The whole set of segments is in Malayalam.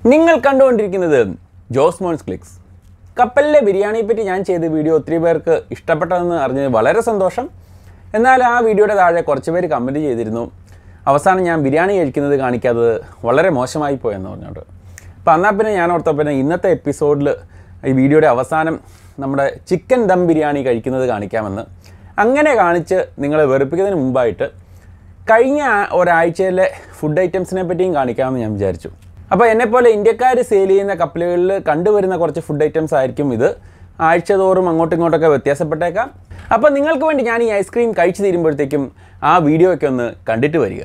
നിങ്ങൾ കണ്ടുകൊണ്ടിരിക്കുന്നത് ജോസ് മോൺസ് ക്ലിക്സ് കപ്പലിലെ ബിരിയാണിയെ പറ്റി ഞാൻ ചെയ്ത വീഡിയോ ഒത്തിരി പേർക്ക് ഇഷ്ടപ്പെട്ടതെന്ന് അറിഞ്ഞത് വളരെ സന്തോഷം എന്നാൽ ആ വീഡിയോയുടെ താഴെ കുറച്ച് പേര് കമൻറ്റ് ചെയ്തിരുന്നു അവസാനം ഞാൻ ബിരിയാണി കഴിക്കുന്നത് കാണിക്കാത്തത് വളരെ മോശമായി പോയെന്ന് പറഞ്ഞോട്ട് അപ്പോൾ എന്നാൽ പിന്നെ ഞാൻ ഓർത്ത പിന്നെ ഇന്നത്തെ എപ്പിസോഡിൽ ഈ വീഡിയോയുടെ അവസാനം നമ്മുടെ ചിക്കൻ ദം ബിരിയാണി കഴിക്കുന്നത് കാണിക്കാമെന്ന് അങ്ങനെ കാണിച്ച് നിങ്ങളെ വെറുപ്പിക്കുന്നതിന് മുമ്പായിട്ട് കഴിഞ്ഞ ആ- ഒരാഴ്ചയിലെ ഫുഡ് ഐറ്റംസിനെ പറ്റിയും കാണിക്കാമെന്ന് ഞാൻ വിചാരിച്ചു അപ്പോൾ എന്നെപ്പോലെ ഇന്ത്യക്കാർ സെയിൽ ചെയ്യുന്ന കപ്പലുകളിൽ കണ്ടുവരുന്ന കുറച്ച് ഫുഡ് ഐറ്റംസ് ആയിരിക്കും ഇത് ആഴ്ച തോറും അങ്ങോട്ടും ഇങ്ങോട്ടൊക്കെ വ്യത്യാസപ്പെട്ടേക്കാം അപ്പോൾ നിങ്ങൾക്ക് വേണ്ടി ഞാൻ ഈ ഐസ്ക്രീം കഴിച്ചു തീരുമ്പോഴത്തേക്കും ആ വീഡിയോ ഒക്കെ ഒന്ന് കണ്ടിട്ട് വരിക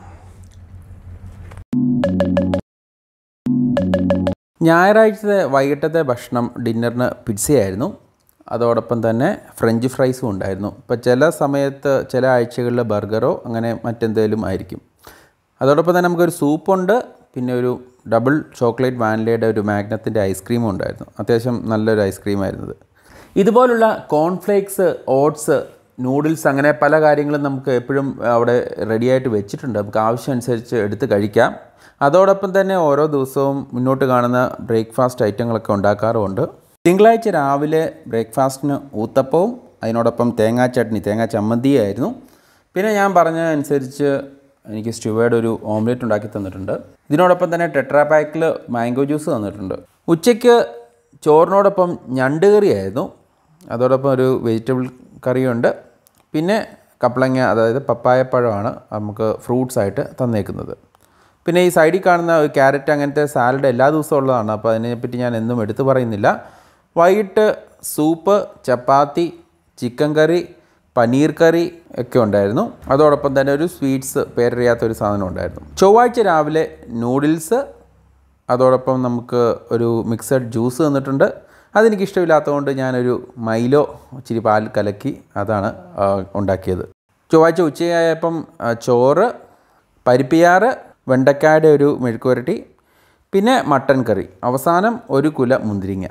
ഞായറാഴ്ചത്തെ വൈകിട്ടത്തെ ഭക്ഷണം ഡിന്നറിന് പിസ്സയായിരുന്നു അതോടൊപ്പം തന്നെ ഫ്രഞ്ച് ഫ്രൈസും ഉണ്ടായിരുന്നു ഇപ്പോൾ ചില സമയത്ത് ചില ആഴ്ചകളിൽ ബർഗറോ അങ്ങനെ മറ്റെന്തെങ്കിലും ആയിരിക്കും അതോടൊപ്പം തന്നെ നമുക്കൊരു സൂപ്പുണ്ട് പിന്നെ ഒരു ഡബിൾ ചോക്ലേറ്റ് വാനിലയുടെ ഒരു മാഗ്നത്തിൻ്റെ ഐസ്ക്രീമും ഉണ്ടായിരുന്നു അത്യാവശ്യം നല്ലൊരു ഐസ്ക്രീമായിരുന്നത് ഇതുപോലുള്ള കോൺഫ്ലേക്സ് ഓട്സ് നൂഡിൽസ് അങ്ങനെ പല കാര്യങ്ങളും നമുക്ക് എപ്പോഴും അവിടെ റെഡിയായിട്ട് വെച്ചിട്ടുണ്ട് നമുക്ക് ആവശ്യമനുസരിച്ച് എടുത്ത് കഴിക്കാം അതോടൊപ്പം തന്നെ ഓരോ ദിവസവും മുന്നോട്ട് കാണുന്ന ബ്രേക്ക്ഫാസ്റ്റ് ഐറ്റങ്ങളൊക്കെ ഉണ്ടാക്കാറുമുണ്ട് തിങ്കളാഴ്ച രാവിലെ ബ്രേക്ക്ഫാസ്റ്റിന് ഊത്തപ്പവും അതിനോടൊപ്പം തേങ്ങാ ചട്നി തേങ്ങാ ചമ്മന്തിയായിരുന്നു പിന്നെ ഞാൻ പറഞ്ഞതനുസരിച്ച് എനിക്ക് സ്റ്റുവേഡ് ഒരു ഓംലെറ്റ് ഉണ്ടാക്കി തന്നിട്ടുണ്ട് ഇതിനോടൊപ്പം തന്നെ ടെട്രാ പാക്കിൽ മാംഗോ ജ്യൂസ് തന്നിട്ടുണ്ട് ഉച്ചയ്ക്ക് ചോറിനോടൊപ്പം ഞണ്ട് കറിയായിരുന്നു അതോടൊപ്പം ഒരു വെജിറ്റബിൾ കറിയുണ്ട് പിന്നെ കപ്പളങ്ങ അതായത് പപ്പായപ്പഴമാണ് നമുക്ക് ഫ്രൂട്ട്സ് ആയിട്ട് തന്നേക്കുന്നത് പിന്നെ ഈ സൈഡിൽ കാണുന്ന ഒരു ക്യാരറ്റ് അങ്ങനത്തെ സാലഡ് എല്ലാ ദിവസവും ഉള്ളതാണ് അപ്പോൾ അതിനെപ്പറ്റി ഞാൻ എന്നും എടുത്തു പറയുന്നില്ല വൈകിട്ട് soup chapati chicken curry paneer curry ഒക്കെ ഉണ്ടായിരുന്നു അതോടൊപ്പം തന്നെ ഒരു സ്വീറ്റ്സ് പേരറിയാത്ത ഒരു സാധനം ഉണ്ടായിരുന്നു ചൊവ്വാഴ്ച രാവിലെ നൂഡിൽസ് അതോടൊപ്പം നമുക്ക് ഒരു മിക്സഡ് ജ്യൂസ് തന്നിട്ടുണ്ട് അതെനിക്ക് ഇഷ്ടമില്ലാത്തതുകൊണ്ട് ഞാനൊരു മൈലോ ഇച്ചിരി പാൽ കലക്കി അതാണ് ആ, ഉണ്ടാക്കിയത് ചൊവ്വാഴ്ച ഉച്ചയായപ്പം ആ, ചോറ് പരിപ്പിയാറ് വെണ്ടക്കായുടെ ഒരു മെഴുക്കുവരട്ടി പിന്നെ മട്ടൻ കറി അവസാനം ഒരു കുല മുന്തിരിങ്ങ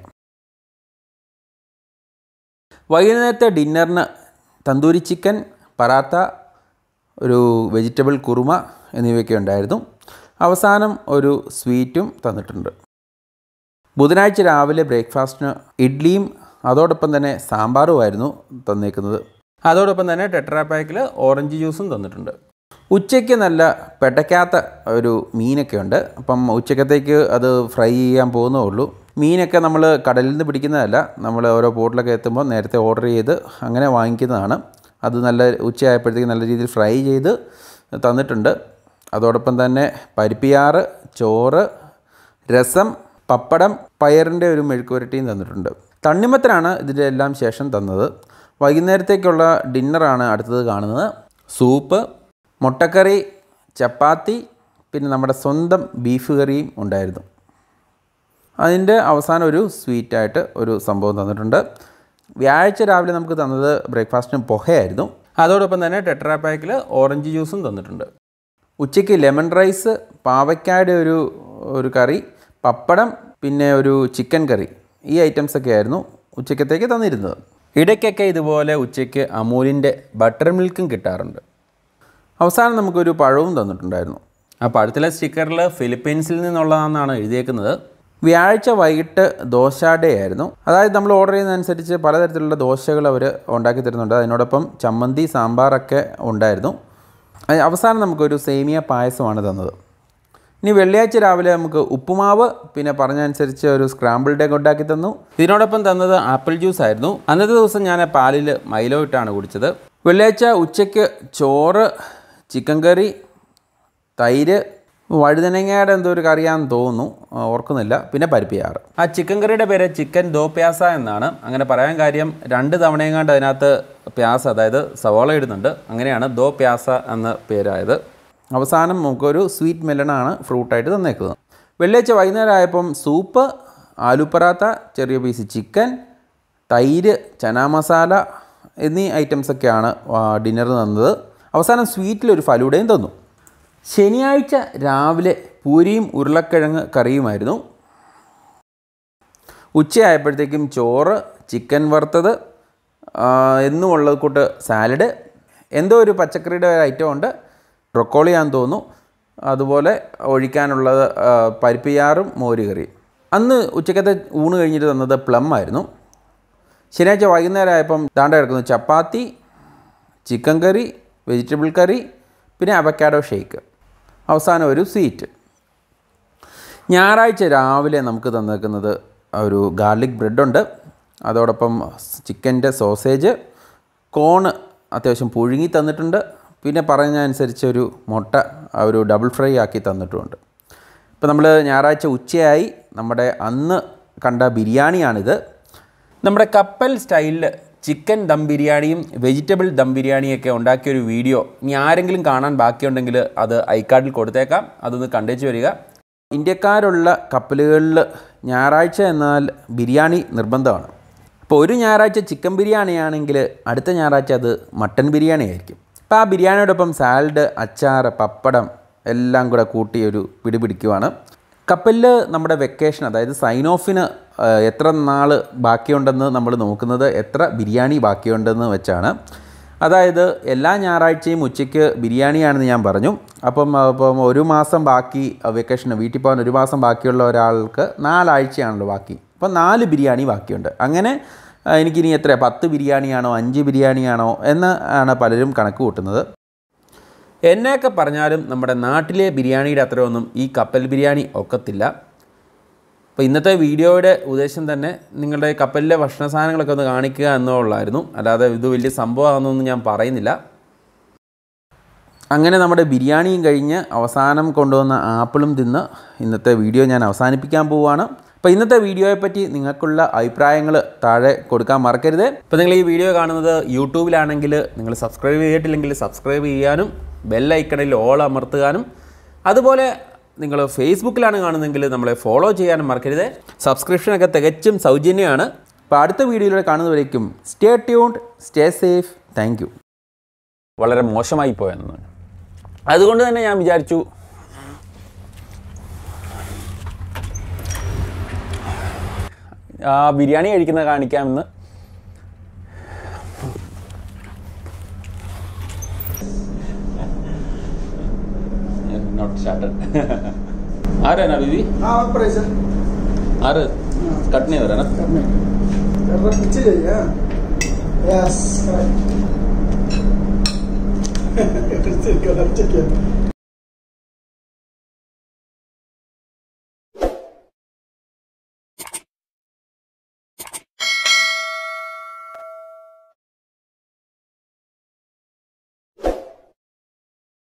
വൈകുന്നേരത്തെ ഡിന്നറിന് തന്തൂരി ചിക്കൻ പറാത്ത ഒരു വെജിറ്റബിൾ കുറുമ എന്നിവയൊക്കെ ഉണ്ടായിരുന്നു അവസാനം ഒരു സ്വീറ്റും തന്നിട്ടുണ്ട് ബുധനാഴ്ച രാവിലെ ബ്രേക്ക്ഫാസ്റ്റിന് ഇഡ്ഡലിയും അതോടൊപ്പം തന്നെ സാമ്പാറുമായിരുന്നു തന്നേക്കുന്നത് അതോടൊപ്പം തന്നെ ടെട്രാ പാക്കിൽ ഓറഞ്ച് ജ്യൂസും തന്നിട്ടുണ്ട് ഉച്ചയ്ക്ക് നല്ല പെടയ്ക്കാത്ത ഒരു മീനൊക്കെ ഉണ്ട് അപ്പം ഉച്ചക്കത്തേക്ക് അത് ഫ്രൈ ചെയ്യാൻ പോകുന്നേ ഉള്ളൂ മീനൊക്കെ നമ്മൾ കടലിൽ നിന്ന് പിടിക്കുന്നതല്ല നമ്മൾ ഓരോ പോർട്ടിലൊക്കെ എത്തുമ്പോൾ നേരത്തെ ഓർഡർ ചെയ്ത് അങ്ങനെ വാങ്ങിക്കുന്നതാണ് അത് നല്ല ഉച്ചയായപ്പോഴത്തേക്ക് നല്ല രീതിയിൽ ഫ്രൈ ചെയ്ത് തന്നിട്ടുണ്ട് അതോടൊപ്പം തന്നെ പരിപ്പിയാറ് ചോറ് രസം പപ്പടം പയറിൻ്റെ ഒരു മെഴുക്കുവരട്ടിയും തന്നിട്ടുണ്ട് തണ്ണിമത്തനാണ് ഇതിൻ്റെ എല്ലാം ശേഷം തന്നത് വൈകുന്നേരത്തേക്കുള്ള ഡിന്നറാണ് അടുത്തത് കാണുന്നത് സൂപ്പ് മുട്ടക്കറി ചപ്പാത്തി പിന്നെ നമ്മുടെ സ്വന്തം ബീഫ് കറിയും ഉണ്ടായിരുന്നു അതിൻ്റെ അവസാനം ഒരു സ്വീറ്റായിട്ട് ഒരു സംഭവം തന്നിട്ടുണ്ട് വ്യാഴാഴ്ച രാവിലെ നമുക്ക് തന്നത് ബ്രേക്ക്ഫാസ്റ്റിന് പൊഹയായിരുന്നു അതോടൊപ്പം തന്നെ ടെട്രാ പാക്കിൽ ഓറഞ്ച് ജ്യൂസും തന്നിട്ടുണ്ട് ഉച്ചയ്ക്ക് ലെമൺ റൈസ് പാവയ്ക്കായുടെ ഒരു ഒരു കറി പപ്പടം പിന്നെ ഒരു ചിക്കൻ കറി ഈ ഐറ്റംസ് ഒക്കെ ആയിരുന്നു ഉച്ചക്കത്തേക്ക് തന്നിരുന്നത് ഇടയ്ക്കൊക്കെ ഇതുപോലെ ഉച്ചയ്ക്ക് അമൂലിൻ്റെ ബട്ടർ മിൽക്കും കിട്ടാറുണ്ട് അവസാനം നമുക്കൊരു പഴവും തന്നിട്ടുണ്ടായിരുന്നു ആ പഴത്തിലെ സ്റ്റിക്കറിൽ ഫിലിപ്പീൻസിൽ നിന്നുള്ളതാണെന്നാണ് എഴുതിയേക്കുന്നത് വ്യാഴാഴ്ച വൈകിട്ട് ദോശ ഡേ ആയിരുന്നു അതായത് നമ്മൾ ഓർഡർ ചെയ്യുന്നതനുസരിച്ച് പലതരത്തിലുള്ള ദോശകൾ അവർ ഉണ്ടാക്കി തരുന്നുണ്ട് അതിനോടൊപ്പം ചമ്മന്തി സാമ്പാറൊക്കെ ഉണ്ടായിരുന്നു അത് അവസാനം നമുക്കൊരു സേമിയ പായസമാണ് തന്നത് ഇനി വെള്ളിയാഴ്ച രാവിലെ നമുക്ക് ഉപ്പുമാവ് പിന്നെ പറഞ്ഞതനുസരിച്ച് ഒരു സ്ക്രാമ്പിൾഡ് എഗ് ഉണ്ടാക്കി തന്നു ഇതിനോടൊപ്പം തന്നത് ആപ്പിൾ ജ്യൂസ് ആയിരുന്നു അന്നത്തെ ദിവസം ഞാൻ പാലിൽ മൈലോ ഇട്ടാണ് കുടിച്ചത് വെള്ളിയാഴ്ച ഉച്ചയ്ക്ക് ചോറ് ചിക്കൻ കറി തൈര് വഴുതനങ്ങയുടെ എന്തോ ഒരു കറിയാന്ന് തോന്നുന്നു ആ, ഓർക്കുന്നില്ല പിന്നെ പരിപ്പിയാറ് ആ ചിക്കൻ കറിയുടെ പേര് ചിക്കൻ ദോ പ്യാസ എന്നാണ് അങ്ങനെ പറയാൻ കാര്യം രണ്ട് തവണയെങ്ങാണ്ട് അതിനകത്ത് പ്യാസ അതായത് സവോള ഇടുന്നുണ്ട് അങ്ങനെയാണ് ദോ പ്യാസ എന്ന പേരായത് അവസാനം നമുക്കൊരു സ്വീറ്റ് മെലണാണ് ഫ്രൂട്ടായിട്ട് തന്നേക്കുന്നത് വെള്ളിയാഴ്ച വൈകുന്നേരം ആയപ്പം സൂപ്പ് ആലു പറാത്ത ചെറിയ പീസ് ചിക്കൻ തൈര് ചന മസാല എന്നീ ഐറ്റംസൊക്കെയാണ് ഡിന്നർ തന്നത് അവസാനം സ്വീറ്റിൽ ഒരു ഫലൂഡയും തന്നു ശനിയാഴ്ച രാവിലെ പൂരിയും ഉരുളക്കിഴങ്ങ് കറിയുമായിരുന്നു ഉച്ചയായപ്പോഴത്തേക്കും ചോറ് ചിക്കൻ വറുത്തത് ആ, എന്നും ഉള്ളത് കൂട്ട് സാലഡ് എന്തോ ഒരു പച്ചക്കറിയുടെ ഒരു ഐറ്റം ഉണ്ട് ബ്രൊക്കോളിയാന്ന് തോന്നുന്നു അതുപോലെ ഒഴിക്കാനുള്ളത് ആ, പരിപ്പ് ചാറും മോര് കറിയും അന്ന് ഉച്ചക്കത്തെ ഊണ് കഴിഞ്ഞിട്ട് തന്നത് പ്ലം ആയിരുന്നു ശനിയാഴ്ച വൈകുന്നേരം ആയപ്പം താണ്ട കിടക്കുന്നു ചപ്പാത്തി ചിക്കൻ കറി വെജിറ്റബിൾ കറി പിന്നെ അവക്കാഡോ ഷേക്ക് അവസാനം ഒരു സ്വീറ്റ് ഞായറാഴ്ച രാവിലെ നമുക്ക് തന്നേക്കുന്നത് ഒരു ഗാർലിക് ബ്രെഡുണ്ട് അതോടൊപ്പം ചിക്കൻ്റെ സോസേജ് കോണ് അത്യാവശ്യം പുഴുങ്ങി തന്നിട്ടുണ്ട് പിന്നെ പറഞ്ഞ അനുസരിച്ച് ഒരു മുട്ട ആ ഒരു ഡബിൾ ഫ്രൈ ആക്കി തന്നിട്ടുമുണ്ട് ഇപ്പോൾ നമ്മൾ ഞായറാഴ്ച ഉച്ചയായി നമ്മുടെ അന്ന് കണ്ട ബിരിയാണിയാണിത് നമ്മുടെ കപ്പൽ സ്റ്റൈലിൽ ചിക്കൻ ദം ബിരിയാണിയും വെജിറ്റബിൾ ദം ബിരിയാണിയൊക്കെ ഉണ്ടാക്കിയൊരു വീഡിയോ ഇനി ആരെങ്കിലും കാണാൻ ബാക്കിയുണ്ടെങ്കിൽ അത് ഐക്കാർഡിൽ കൊടുത്തേക്കാം അതൊന്ന് കണ്ടേച്ച് വരിക ഇന്ത്യക്കാരുള്ള കപ്പലുകളിൽ ഞായറാഴ്ച എന്നാൽ ബിരിയാണി നിർബന്ധമാണ് ഇപ്പോൾ ഒരു ഞായറാഴ്ച ചിക്കൻ ബിരിയാണി ആണെങ്കിൽ അടുത്ത ഞായറാഴ്ച അത് മട്ടൻ ബിരിയാണി ആയിരിക്കും അപ്പോൾ ആ ബിരിയാണിയോടൊപ്പം സാലഡ് അച്ചാർ പപ്പടം എല്ലാം കൂടെ കൂട്ടി ഒരു പിടി പിടിക്കുവാണ് കപ്പലിൽ നമ്മുടെ വെക്കേഷൻ അതായത് സൈൻ ഓഫിന് ആ, എത്ര നാൾ ബാക്കിയുണ്ടെന്ന് നമ്മൾ നോക്കുന്നത് എത്ര ബിരിയാണി ബാക്കിയുണ്ടെന്ന് വെച്ചാണ് അതായത് എല്ലാ ഞായറാഴ്ചയും ഉച്ചയ്ക്ക് ബിരിയാണിയാണെന്ന് ഞാൻ പറഞ്ഞു അപ്പം അപ്പം ഒരു മാസം ബാക്കി വെക്കേഷന് വീട്ടിൽ പോകാൻ ഒരു മാസം ബാക്കിയുള്ള ഒരാൾക്ക് നാലാഴ്ചയാണല്ലോ ബാക്കി അപ്പം നാല് ബിരിയാണി ബാക്കിയുണ്ട് അങ്ങനെ ആ, എനിക്കിനി എത്ര പത്ത് ബിരിയാണിയാണോ അഞ്ച് ബിരിയാണിയാണോ എന്ന് ആണ് പലരും കണക്ക് കൂട്ടുന്നത് എന്നെയൊക്കെ പറഞ്ഞാലും നമ്മുടെ നാട്ടിലെ ബിരിയാണിയുടെ അത്രയൊന്നും ഈ കപ്പൽ ബിരിയാണി ഒക്കത്തില്ല അപ്പോൾ ഇന്നത്തെ വീഡിയോയുടെ ഉദ്ദേശം തന്നെ നിങ്ങളുടെ കപ്പലിലെ ഭക്ഷണ സാധനങ്ങളൊക്കെ ഒന്ന് കാണിക്കുക എന്നുള്ളായിരുന്നു അല്ലാതെ ഇത് വലിയ സംഭവമാണെന്നൊന്നും ഞാൻ പറയുന്നില്ല അങ്ങനെ നമ്മുടെ ബിരിയാണിയും കഴിഞ്ഞ് അവസാനം കൊണ്ടുവന്ന ആപ്പിളും തിന്ന് ഇന്നത്തെ വീഡിയോ ഞാൻ അവസാനിപ്പിക്കാൻ പോവുകയാണ് അപ്പോൾ ഇന്നത്തെ വീഡിയോയെ പറ്റി നിങ്ങൾക്കുള്ള അഭിപ്രായങ്ങൾ താഴെ കൊടുക്കാൻ മറക്കരുത് ഇപ്പോൾ നിങ്ങൾ ഈ വീഡിയോ കാണുന്നത് യൂട്യൂബിലാണെങ്കിൽ നിങ്ങൾ സബ്സ്ക്രൈബ് ചെയ്തിട്ടില്ലെങ്കിൽ സബ്സ്ക്രൈബ് ചെയ്യാനും ബെല്ലൈക്കണിൽ ഓൾ അമർത്തുവാനും അതുപോലെ നിങ്ങൾ ഫേസ്ബുക്കിലാണ് കാണുന്നതെങ്കിൽ നമ്മളെ ഫോളോ ചെയ്യാനും മറക്കരുത് സബ്സ്ക്രിപ്ഷനൊക്കെ തികച്ചും സൗജന്യമാണ് അപ്പോൾ അടുത്ത വീഡിയോയിലൂടെ കാണുന്നവരേക്കും stay tuned stay safe thank you വളരെ മോശമായി പോയെന്ന് അതുകൊണ്ട് തന്നെ ഞാൻ വിചാരിച്ചു ആ ബിരിയാണി കഴിക്കുന്നത് കാണിക്കാമെന്ന് നോട്ട് സ്റ്റാർട്ടഡ് ആരാണ് ബിബി हाँ प्रेशर ആര് കട്ട് ചെയ്ത് തരാനാ करने कर रहा पीछे जाइए यस करेक्ट